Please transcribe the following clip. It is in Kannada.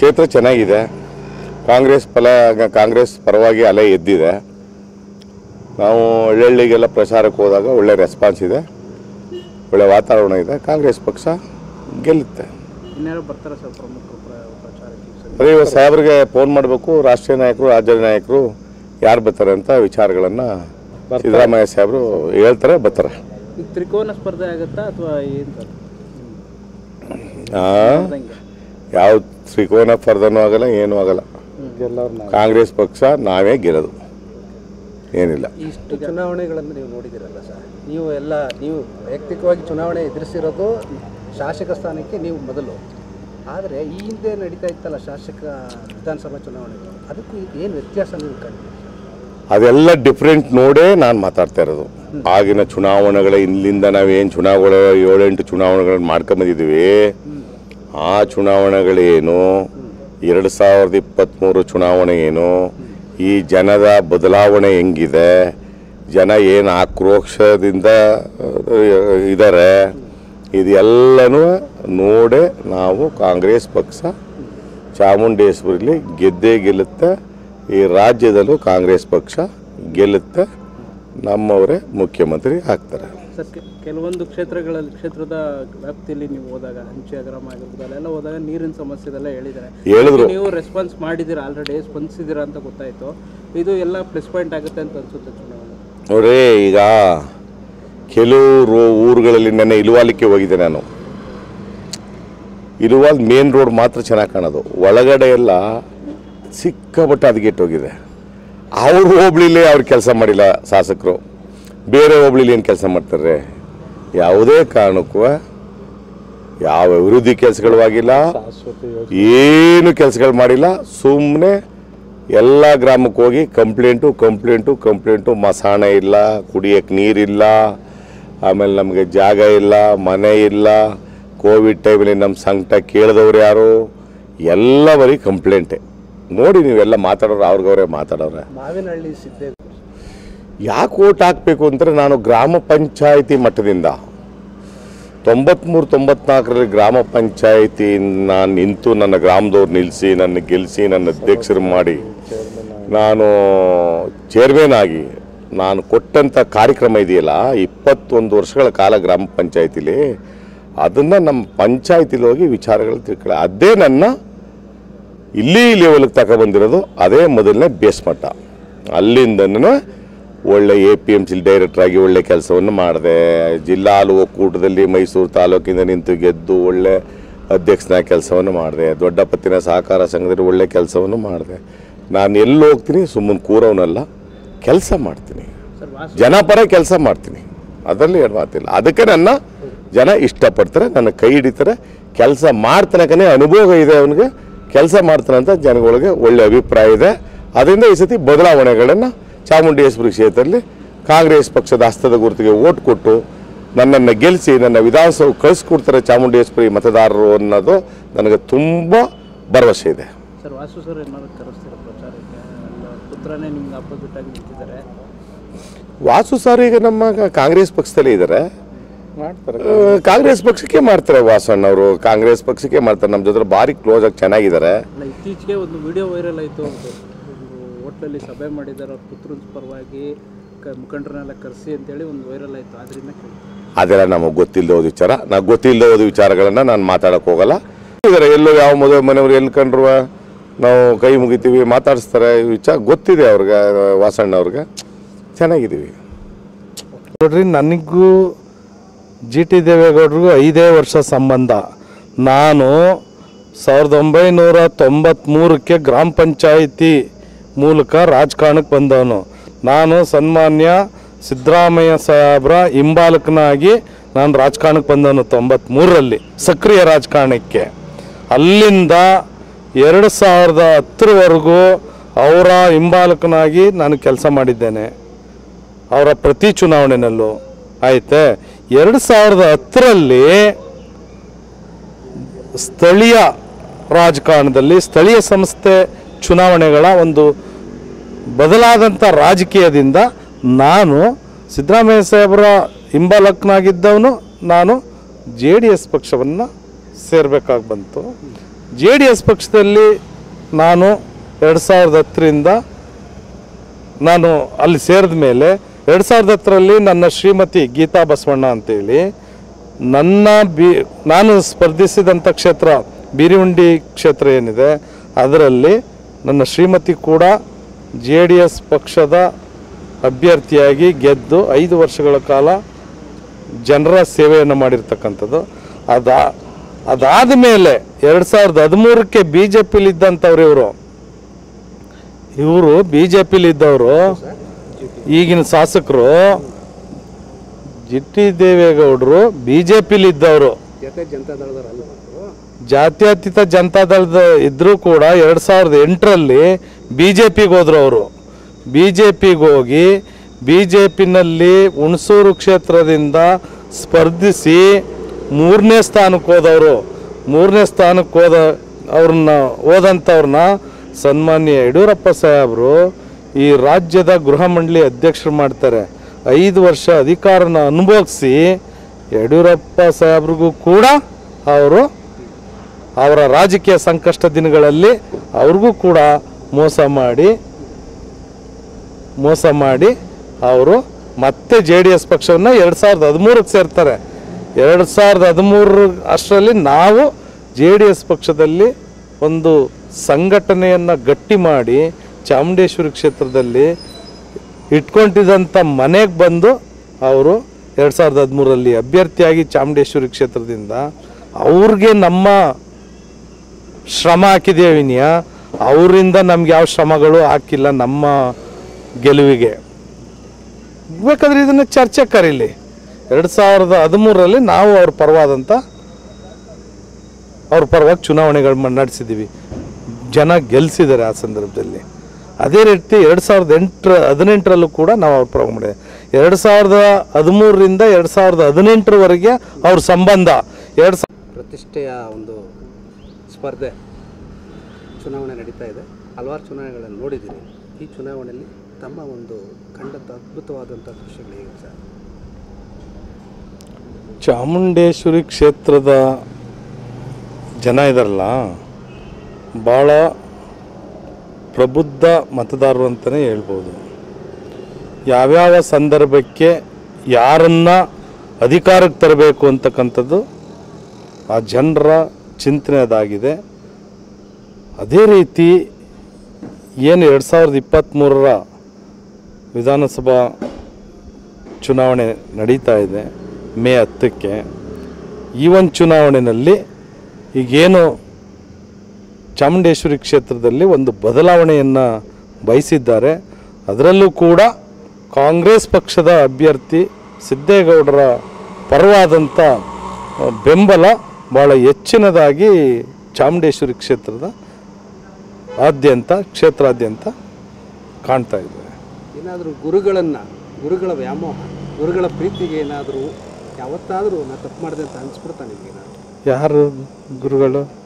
ಕ್ಷೇತ್ರ ಚೆನ್ನಾಗಿದೆ ಕಾಂಗ್ರೆಸ್ ಫಲ ಕಾಂಗ್ರೆಸ್ ಪರವಾಗಿ ಅಲೆ ಎದ್ದಿದೆ ನಾವು ಹಳ್ಳಿಗೆಲ್ಲ ಪ್ರಚಾರಕ್ಕೆ ಹೋದಾಗ ಒಳ್ಳೆ ರೆಸ್ಪಾನ್ಸ್ ಇದೆ ಒಳ್ಳೆ ವಾತಾವರಣ ಇದೆ ಕಾಂಗ್ರೆಸ್ ಪಕ್ಷ ಗೆಲ್ಲುತ್ತೆ ಇನ್ಯಾರು ಬರ್ತಾರೆ ಸರ್ ಪ್ರಮುಖರು ಪ್ರ- ಪ್ರಚಾರಕ್ಕೆ ಈ ಸರಿ? ಅದೇ ಇವತ್ತು ಸಾಹೇಬ್ರಿಗೆ ಫೋನ್ ಮಾಡಬೇಕು ರಾಷ್ಟ್ರೀಯ ನಾಯಕರು ರಾಜ್ಯ ನಾಯಕರು ಯಾರು ಬರ್ತಾರೆ ಅಂತ ವಿಚಾರಗಳನ್ನು ಸಿದ್ದರಾಮಯ್ಯ ಸಾಹೇಬರು ಹೇಳ್ತಾರೆ ಬರ್ತಾರೆ ಈಗ ತ್ರಿಕೋನ ಸ್ಪರ್ಧೆ ಆಗುತ್ತಾ ಅಥವಾ ಏನು ಸರ್ ಆ, ಅದಂಗೆ ಯಾವ ತ್ರಿಕೋನ ಸ್ಪರ್ಧನೂ ಆಗಲ್ಲ ಏನೂ ಆಗಲ್ಲ ಕಾಂಗ್ರೆಸ್ ಪಕ್ಷ ನಾವೇ ಗೆಲ್ಲೋದು ಏನಿಲ್ಲ ಇಷ್ಟು ಚುನಾವಣೆಗಳನ್ನು ನೀವು ನೋಡಿದಿರಲ್ಲ ಸರ್ ನೀವು ಎಲ್ಲ ನೀವು ವೈಯಕ್ತಿಕವಾಗಿ ಚುನಾವಣೆ ಎದುರಿಸಿರೋದು ಶಾಸಕ ಸ್ಥಾನಕ್ಕೆ ನೀವು ಮೊದಲು ಆದರೆ ಈ ಹಿಂದೆ ನಡೀತಾ ಇತ್ತಲ್ಲ ಶಾಸಕ ವಿಧಾನಸಭಾ ಚುನಾವಣೆಗಳು ಅದಕ್ಕೂ ಏನು ವ್ಯತ್ಯಾಸ ನೀವು ಕಂಡು ಅದೆಲ್ಲ ಡಿಫ್ರೆಂಟ್ ನೋಡೇ ನಾನು ಮಾತಾಡ್ತಾ ಇರೋದು ಆಗಿನ ಚುನಾವಣೆಗಳ ಇಲ್ಲಿಂದ ನಾವೇನು ಚುನಾವಣೆ ಏಳೆಂಟು ಚುನಾವಣೆಗಳನ್ನ ಮಾಡ್ಕೊಂಬಂದಿದ್ದೀವಿ ಆ ಚುನಾವಣೆಗಳೇನು ಎರಡು ಸಾವಿರದ ಇಪ್ಪತ್ತ್ಮೂರು ಚುನಾವಣೆ ಏನು ಈ ಜನದ ಬದಲಾವಣೆ ಹೆಂಗಿದೆ ಜನ ಏನು ಆಕ್ರೋಶದಿಂದ ಇದ್ದಾರೆ ಇದೆಲ್ಲನೂ ನೋಡೇ ನಾವು ಕಾಂಗ್ರೆಸ್ ಪಕ್ಷ ಚಾಮುಂಡೇಶ್ವರಿಲಿ ಗೆದ್ದೇ ಗೆಲ್ಲುತ್ತೆ ಈ ರಾಜ್ಯದಲ್ಲೂ ಕಾಂಗ್ರೆಸ್ ಪಕ್ಷ ಗೆಲ್ಲುತ್ತೆ ನಮ್ಮವರೇ ಮುಖ್ಯಮಂತ್ರಿ ಆಗ್ತಾರೆ ಸರ್ ಕೆ- ಕೆಲವೊಂದು ಕ್ಷೇತ್ರಗಳಲ್ಲಿ ಕ್ಷೇತ್ರದ ವ್ಯಾಪ್ತಿಯಲ್ಲಿ ನೀವು ಹೋದಾಗ ಹಂಚೆ ಗ್ರಾಮ ಆಗಿರ್ಬೋದು ಅಲ್ಲೆಲ್ಲ ಹೋದಾಗ ನೀರಿನ ಸಮಸ್ಯೆ ಇದೆಲ್ಲ ಹೇಳಿದ್ದಾರೆ ಹೇಳಿದ್ರು ನೀವು ರೆಸ್ಪಾನ್ಸ್ ಮಾಡಿದ್ದೀರಾ ಆಲ್ರೆಡಿ ಸ್ಪಂದಿಸಿದ್ದೀರಾ ಅಂತ ಗೊತ್ತಾಯ್ತು ಇದು ಎಲ್ಲ ಪ್ಲಸ್ ಪಾಯಿಂಟ್ ಆಗುತ್ತೆ ಅಂತ ಅನ್ಸುತ್ತೆ ಚುನಾವಣೆ ನೋಡ್ರಿ ಈಗ ಕೆಲವರು ಊರುಗಳಲ್ಲಿ ನೆನ್ನೆ ಇಳುವಾಲಿಕ್ಕೆ ಹೋಗಿದ್ದೆ ನಾನು ಇಳುವಾಲ್ ಮೇನ್ ರೋಡ್ ಮಾತ್ರ ಚೆನ್ನಾಗಿ ಕಾಣೋದು ಒಳಗಡೆ ಎಲ್ಲ ಸಿಕ್ಕಾಪಟ್ಟೆ ಹದಗೆಟ್ಟೋಗಿದೆ ಅವ್ರ ಹೋಬಳಿಲೇ ಅವ್ರು ಕೆಲಸ ಮಾಡಿಲ್ಲ ಶಾಸಕರು ಬೇರೆ ಹೋಬಳಿಲಿ ಏನು ಕೆಲಸ ಮಾಡ್ತಾರೆ ಯಾವುದೇ ಕಾರಣಕ್ಕೂ ಯಾವ ಅಭಿವೃದ್ಧಿ ಕೆಲಸಗಳು ಆಗಿಲ್ಲ ಏನು ಕೆಲಸಗಳು ಮಾಡಿಲ್ಲ ಸುಮ್ಮನೆ ಎಲ್ಲ ಗ್ರಾಮಕ್ಕೆ ಹೋಗಿ ಕಂಪ್ಲೇಂಟು ಕಂಪ್ಲೇಂಟು ಕಂಪ್ಲೇಂಟು ಮಸಾಣ ಇಲ್ಲ ಕುಡಿಯೋಕ್ಕೆ ನೀರಿಲ್ಲ ಆಮೇಲೆ ನಮಗೆ ಜಾಗ ಇಲ್ಲ ಮನೆ ಇಲ್ಲ ಕೋವಿಡ್ ಟೈಮಲ್ಲಿ ನಮ್ಮ ಸಂಕಟ ಕೇಳಿದವ್ರು ಯಾರು ಎಲ್ಲ ಬರೀ ಕಂಪ್ಲೇಂಟೆ ನೋಡಿ ನೀವೆಲ್ಲ ಮಾತಾಡೋರು ಅವ್ರಿಗವ್ರೆ ಮಾತಾಡೋರೆ ಮಾವಿನಹಳ್ಳಿ ಸಿದ್ದೇ ಯಾಕೆ ಓಟ್ ಹಾಕಬೇಕು ಅಂದರೆ ನಾನು ಗ್ರಾಮ ಪಂಚಾಯಿತಿ ಮಟ್ಟದಿಂದ ತೊಂಬತ್ಮೂರು ತೊಂಬತ್ನಾಲ್ಕರಲ್ಲಿ ಗ್ರಾಮ ಪಂಚಾಯಿತಿ ನಾನು ನಿಂತು ನನ್ನ ಗ್ರಾಮದವ್ರು ನಿಲ್ಲಿಸಿ ನನ್ನ ಗೆಲ್ಲಿಸಿ ನನ್ನ ಅಧ್ಯಕ್ಷರು ಮಾಡಿ ನಾನು ಚೇರ್ಮನ್ ಆಗಿ ನಾನು ಕೊಟ್ಟಂಥ ಕಾರ್ಯಕ್ರಮ ಇದೆಯಲ್ಲ ಇಪ್ಪತ್ತೊಂದು ವರ್ಷಗಳ ಕಾಲ ಗ್ರಾಮ ಪಂಚಾಯತಿಲಿ ಅದನ್ನು ನಮ್ಮ ಪಂಚಾಯತಿಲಿ ಹೋಗಿ ವಿಚಾರಗಳು ತಿಳ್ಕೊಳ್ಳಿ ಅದೇ ನನ್ನ ಇಲ್ಲಿ ಲೆವೆಲ್ಗೆ ತಗೊಬಂದಿರೋದು ಅದೇ ಮೊದಲನೇ ಬೇಸ್ ಮಟ್ಟ ಅಲ್ಲಿಂದನೂ ಒಳ್ಳೆ ಎ ಪಿ ಎಮ್ ಸಿ ಡೈರೆಕ್ಟ್ರಾಗಿ ಒಳ್ಳೆ ಕೆಲಸವನ್ನು ಮಾಡಿದೆ ಜಿಲ್ಲಾ ಹಾಲು ಒಕ್ಕೂಟದಲ್ಲಿ ಮೈಸೂರು ತಾಲೂಕಿಂದ ನಿಂತು ಗೆದ್ದು ಒಳ್ಳೆ ಅಧ್ಯಕ್ಷನ ಕೆಲಸವನ್ನು ಮಾಡಿದೆ ದೊಡ್ಡ ಪತ್ತಿನ ಸಹಕಾರ ಸಂಘದಲ್ಲಿ ಒಳ್ಳೆ ಕೆಲಸವನ್ನು ಮಾಡಿದೆ ನಾನು ಎಲ್ಲಿ ಹೋಗ್ತೀನಿ ಸುಮ್ಮನೆ ಕೂರೋನಲ್ಲ ಕೆಲಸ ಮಾಡ್ತೀನಿ ಸರ್ ವಾಸು ಜನಪರ ಕೆಲಸ ಮಾಡ್ತೀನಿ ಅದರಲ್ಲಿ ಎರಡು ಮಾತಿಲ್ಲ ಅದಕ್ಕೆ ನನ್ನ ಜನ ಇಷ್ಟಪಡ್ತಾರೆ ನನ್ನ ಕೈ ಹಿಡಿತಾರೆ ಕೆಲಸ ಮಾಡ್ತಾನಕನೇ ಅನುಭವ ಇದೆ ಅವನಿಗೆ ಕೆಲಸ ಮಾಡ್ತಾನೆ ಅಂತ ಜನಗಳಿಗೆ ಒಳ್ಳೆ ಅಭಿಪ್ರಾಯ ಇದೆ ಅದರಿಂದ ಈ ಸತಿ ಬದಲಾವಣೆಗಳನ್ನು ಚಾಮುಂಡೇಶ್ವರಿ ಕ್ಷೇತ್ರದಲ್ಲಿ ಕಾಂಗ್ರೆಸ್ ಪಕ್ಷದ ಹಸ್ತದ ಗುರುತಿಗೆ ಓಟ್ ಕೊಟ್ಟು ನನ್ನನ್ನು ಗೆಲ್ಲಿಸಿ ನನ್ನ ವಿಧಾನಸಭೆ ಕಳಿಸ್ಕೊಡ್ತಾರೆ ಚಾಮುಂಡೇಶ್ವರಿ ಮತದಾರರು ಅನ್ನೋದು ನನಗೆ ತುಂಬ ಭರವಸೆ ಇದೆ ಸರ್ ವಾಸು ಸರ್ ಏನಾದ್ರು ಕರೆಸ್ತೀರಾ ಪ್ರಚಾರಕ್ಕೆ ಅಲ್ಲ ಪುತ್ರನೇ ನಿಮ್ಗೆ ಅಪೋಸಿಟ್ ಆಗಿ ನಿಂತಿದ್ದಾರೆ ವಾಸು ಸರ್ ಈಗ ನಮ್ಮ ಕಾಂಗ್ರೆಸ್ ಪಕ್ಷದಲ್ಲೇ ಇದ್ದಾರೆ ಮಾಡ್ತಾರೆ ಆ, ಕಾಂಗ್ರೆಸ್ ಪಕ್ಷಕ್ಕೆ ಮಾಡ್ತಾರೆ ವಾಸಣ್ಣವರು ಕಾಂಗ್ರೆಸ್ ಪಕ್ಷಕ್ಕೆ ಮಾಡ್ತಾರೆ ನಮ್ಮ ಜೊತೆ ಭಾರಿ ಕ್ಲೋಸ್ ಆಗಿ ಚೆನ್ನಾಗಿದ್ದಾರೆ ಅಲ್ಲ ಇತ್ತೀಚೆಗೆ ಒಂದು ವಿಡಿಯೋ ವೈರಲ್ ಆಯಿತು ಒಂದು ಹೋಟ್ಲಲ್ಲಿ ಸಭೆ ಮಾಡಿದ್ದಾರೆ ಅವ್ರ ಪುತ್ರನ ಪರವಾಗಿ ಕ ಮುಖಂಡರನ್ನೆಲ್ಲ ಕರೆಸಿ ಅಂತೇಳಿ ಒಂದು ವೈರಲ್ ಆಯಿತು ಅದರಿಂದ ಕೇಳಿ ಅದೆಲ್ಲ ನಮಗೆ ಗೊತ್ತಿಲ್ಲದೆ ಹೋದ ವಿಚಾರ ನಾವು ಗೊತ್ತಿಲ್ಲದೆ ಹೋದ ವಿಚಾರಗಳನ್ನ ನಾನು ಮಾತಾಡಕ್ಕೆ ಹೋಗಲ್ಲ ಇದ್ದಾರೆ ಎಲ್ಲೋ ಯಾವ ಮದುವೆ ಮನೆಯವ್ರು ಎಲ್ಲಿ ಕಂಡ್ರು ನಾವು ಕೈ ಮುಗಿತೀವಿ ಮಾತಾಡಿಸ್ತಾರೆ ಈ ವಿಚಾರ ಗೊತ್ತಿದೆ ಅವ್ರಿಗೆ ವಾಸಣ್ಣ ಅವ್ರಿಗೆ ಚೆನ್ನಾಗಿದ್ದೀವಿ ನೋಡ್ರಿ ನನಗೂ ಜಿ ಟಿ ದೇವೇಗೌಡರಿಗೂ ಐದೇ ವರ್ಷ ಸಂಬಂಧ ನಾನು ಸಾವಿರದ ಒಂಬೈನೂರ ತೊಂಬತ್ತ್ಮೂರಕ್ಕೆ ಗ್ರಾಮ ಪಂಚಾಯಿತಿ ಮೂಲಕ ರಾಜಕಾರಣಕ್ಕೆ ಬಂದವನು ನಾನು ಸನ್ಮಾನ್ಯ ಸಿದ್ದರಾಮಯ್ಯ ಸಾಹೇಬ್ರ ಹಿಂಬಾಲಕನಾಗಿ ನಾನು ರಾಜಕಾರಣಕ್ಕೆ ಬಂದವನು ತೊಂಬತ್ತ್ಮೂರರಲ್ಲಿ ಸಕ್ರಿಯ ರಾಜಕಾರಣಕ್ಕೆ ಅಲ್ಲಿಂದ ಎರಡು ಸಾವಿರದ ಹತ್ತರವರೆಗೂ ಅವರ ಹಿಂಬಾಲಕನಾಗಿ ನಾನು ಕೆಲಸ ಮಾಡಿದ್ದೇನೆ ಅವರ ಪ್ರತಿ ಚುನಾವಣೆನಲ್ಲೂ ಆಯ್ತೆ ಎರಡು ಸಾವಿರದ ಹತ್ತರಲ್ಲಿ ಸ್ಥಳೀಯ ರಾಜಕಾರಣದಲ್ಲಿ ಸ್ಥಳೀಯ ಸಂಸ್ಥೆ ಚುನಾವಣೆಗಳ ಒಂದು ಬದಲಾದಂಥ ರಾಜಕೀಯದಿಂದ ನಾನು ಸಿದ್ದರಾಮಯ್ಯ ಸಾಹೇಬರ ಹಿಂಬಾಲಕನಾಗಿದ್ದವನು ನಾನು ಜೆ ಡಿ ಎಸ್ ಪಕ್ಷವನ್ನು ಸೇರಬೇಕಾಗಿ ಬಂತು ಜೆ ಡಿ ಎಸ್ ಪಕ್ಷದಲ್ಲಿ ನಾನು ಎರಡು ಸಾವಿರದ ಹತ್ತರಿಂದ ನಾನು ಅಲ್ಲಿ ಸೇರಿದ ಮೇಲೆ ಎರಡು ಸಾವಿರದ ಹತ್ತರಲ್ಲಿ ನನ್ನ ಶ್ರೀಮತಿ ಗೀತಾ ಬಸವಣ್ಣ ಅಂತೇಳಿ ನನ್ನ ಬಿ ನಾನು ಸ್ಪರ್ಧಿಸಿದಂಥ ಕ್ಷೇತ್ರ ಬೀರಿಹುಂಡಿ ಕ್ಷೇತ್ರ ಏನಿದೆ ಅದರಲ್ಲಿ ನನ್ನ ಶ್ರೀಮತಿ ಕೂಡ ಜೆ ಡಿ ಎಸ್ ಪಕ್ಷದ ಅಭ್ಯರ್ಥಿಯಾಗಿ ಗೆದ್ದು ಐದು ವರ್ಷಗಳ ಕಾಲ ಜನರ ಸೇವೆಯನ್ನು ಮಾಡಿರ್ತಕ್ಕಂಥದ್ದು ಅದಾ ಅದಾದ ಮೇಲೆ ಎರಡು ಸಾವಿರದ ಹದಿಮೂರಕ್ಕೆ ಬಿ ಜೆ ಪಿಲಿದ್ದಂಥವ್ರು ಇವರು ಇವರು ಬಿ ಜೆ ಪಿಲಿದ್ದವರು ಈಗಿನ ಶಾಸಕರು ಜಿ ಟಿ ದೇವೇಗೌಡರು ಬಿ ಜೆ ಪಿಲಿದ್ದವರು ಜೊತೆ ಜನತಾ ದಳದವ್ರು ಅಲ್ಲ ಅವರು ಜಾತ್ಯತೀತ ಜನತಾದಳದ ಇದ್ರೂ ಕೂಡ ಎರಡು ಸಾವಿರದ ಎಂಟರಲ್ಲಿ ಬಿ ಜೆ ಪಿಗೆ ಹೋದ್ರು ಅವರು ಬಿ ಜೆ ಪಿಗೆ ಹೋಗಿ ಬಿ ಜೆ ಪಿನಲ್ಲಿ ಹುಣಸೂರು ಕ್ಷೇತ್ರದಿಂದ ಸ್ಪರ್ಧಿಸಿ ಮೂರನೇ ಸ್ಥಾನಕ್ಕೆ ಹೋದವರು ಮೂರನೇ ಸ್ಥಾನಕ್ಕೆ ಹೋದ ಅವ್ರನ್ನ ಹೋದಂಥವ್ರನ್ನ ಸನ್ಮಾನ್ಯ ಯಡಿಯೂರಪ್ಪ ಸಾಹೇಬರು ಈ ರಾಜ್ಯದ ಗೃಹ ಮಂಡಳಿ ಅಧ್ಯಕ್ಷರು ಮಾಡ್ತಾರೆ ಐದು ವರ್ಷ ಅಧಿಕಾರನ ಅನುಭವಿಸಿ ಯಡಿಯೂರಪ್ಪ ಸಾಹೇಬ್ರಿಗೂ ಕೂಡ ಅವರು ಅವರ ರಾಜಕೀಯ ಸಂಕಷ್ಟ ದಿನಗಳಲ್ಲಿ ಅವ್ರಿಗೂ ಕೂಡ ಮೋಸ ಮಾಡಿ ಮೋಸ ಮಾಡಿ ಅವರು ಮತ್ತೆ ಜೆ ಡಿ ಎಸ್ ಪಕ್ಷವನ್ನು ಎರಡು ಸಾವಿರದ ಹದಿಮೂರಕ್ಕೆ ಸೇರ್ತಾರೆ ಎರಡು ಸಾವಿರದ ಹದಿಮೂರು ಅಷ್ಟರಲ್ಲಿ ನಾವು ಜೆ ಡಿ ಎಸ್ ಪಕ್ಷದಲ್ಲಿ ಒಂದು ಸಂಘಟನೆಯನ್ನು ಗಟ್ಟಿ ಮಾಡಿ ಚಾಮುಂಡೇಶ್ವರಿ ಕ್ಷೇತ್ರದಲ್ಲಿ ಇಟ್ಕೊಂಡಿದ್ದಂಥ ಮನೆಗೆ ಬಂದು ಅವರು ಎರಡು ಸಾವಿರದ ಹದಿಮೂರರಲ್ಲಿ ಅಭ್ಯರ್ಥಿಯಾಗಿ ಚಾಮುಂಡೇಶ್ವರಿ ಕ್ಷೇತ್ರದಿಂದ ಅವ್ರಿಗೆ ನಮ್ಮ ಶ್ರಮ ಹಾಕಿದ್ದೇವೆ ವಿನಯ ಅವರಿಂದ ನಮ್ಗೆ ಯಾವ ಶ್ರಮಗಳು ಹಾಕಿಲ್ಲ ನಮ್ಮ ಗೆಲುವಿಗೆ ಬೇಕಾದ್ರೆ ಇದನ್ನು ಚರ್ಚೆ ಕರೀಲಿ ಎರಡು ಸಾವಿರದ ಹದಿಮೂರರಲ್ಲಿ ನಾವು ಅವ್ರ ಪರವಾದಂಥ ಅವ್ರ ಪರವಾಗಿ ಚುನಾವಣೆಗಳು ನಡೆಸಿದ್ದೀವಿ ಜನ ಗೆಲ್ಲಿಸಿದ್ದಾರೆ ಆ ಸಂದರ್ಭದಲ್ಲಿ ಅದೇ ರೀತಿ ಎರಡು ಸಾವಿರದ ಎಂಟರ ಹದಿನೆಂಟರಲ್ಲೂ ಕೂಡ ನಾವು ಅವ್ರ ಪರವಾಗಿ ಮಾಡಿದೆ ಎರಡು ಸಾವಿರದ ಹದಿಮೂರರಿಂದ ಎರಡು ಸಾವಿರದ ಹದಿನೆಂಟರವರೆಗೆ ಅವ್ರ ಸಂಬಂಧ ಎರಡು ಸಾವಿರ ಪ್ರತಿಷ್ಠೆಯ ಒಂದು ಸ್ಪರ್ಧೆ ಚುನಾವಣೆ ನಡೀತಾ ಇದೆ ಹಲವಾರು ಚುನಾವಣೆಗಳನ್ನು ನೋಡಿದ್ದೀರಿ ಈ ಚುನಾವಣೆಯಲ್ಲಿ ತಮ್ಮ ಒಂದು ಕಂಡಂಥ ಅದ್ಭುತವಾದಂಥ ದೃಶ್ಯಗಳು ಹೇಗೆ ಸರ್ ಚಾಮುಂಡೇಶ್ವರಿ ಕ್ಷೇತ್ರದ ಜನ ಇದಾರಲ್ಲ ಭಾಳ ಪ್ರಬುದ್ಧ ಮತದಾರರು ಅಂತಲೇ ಹೇಳ್ಬೋದು ಯಾವ್ಯಾವ ಸಂದರ್ಭಕ್ಕೆ ಯಾರನ್ನ ಅಧಿಕಾರಕ್ಕೆ ತರಬೇಕು ಅಂತಕ್ಕಂಥದ್ದು ಆ ಜನರ ಚಿಂತನೆ ಅದಾಗಿದೆ ಅದೇ ರೀತಿ ಏನು ಎರಡು ಸಾವಿರದ ಇಪ್ಪತ್ತ್ಮೂರರ ವಿಧಾನಸಭಾ ಚುನಾವಣೆ ನಡೀತಾ ಇದೆ ಮೇ ಹತ್ತಕ್ಕೆ ಈ ಒಂದು ಚುನಾವಣೆಯಲ್ಲಿ ಈಗೇನು ಚಾಮುಂಡೇಶ್ವರಿ ಕ್ಷೇತ್ರದಲ್ಲಿ ಒಂದು ಬದಲಾವಣೆಯನ್ನು ಬಯಸಿದ್ದಾರೆ ಅದರಲ್ಲೂ ಕೂಡ ಕಾಂಗ್ರೆಸ್ ಪಕ್ಷದ ಅಭ್ಯರ್ಥಿ ಸಿದ್ದೇಗೌಡರ ಪರವಾದಂಥ ಆ, ಬೆಂಬಲ ಭಾಳ ಹೆಚ್ಚಿನದಾಗಿ ಚಾಮುಂಡೇಶ್ವರಿ ಕ್ಷೇತ್ರದ ಆದ್ಯಂತ ಕ್ಷೇತ್ರಾದ್ಯಂತ ಕಾಣ್ತಾ ಇದೆ ಏನಾದರೂ ಗುರುಗಳನ್ನು ಗುರುಗಳ ವ್ಯಾಮೋಹ ಗುರುಗಳ ಪ್ರೀತಿಗೆ ಏನಾದರೂ ಯಾವತ್ತಾದರೂ ನಾ ತಪ್ಪು ಮಾಡಿದೆ ಅಂತ ಅನಿಸ್ಬಿಡ್ತಾ ನಿಮಗೇನಾದ್ರು ಯಾರು ಗುರುಗಳು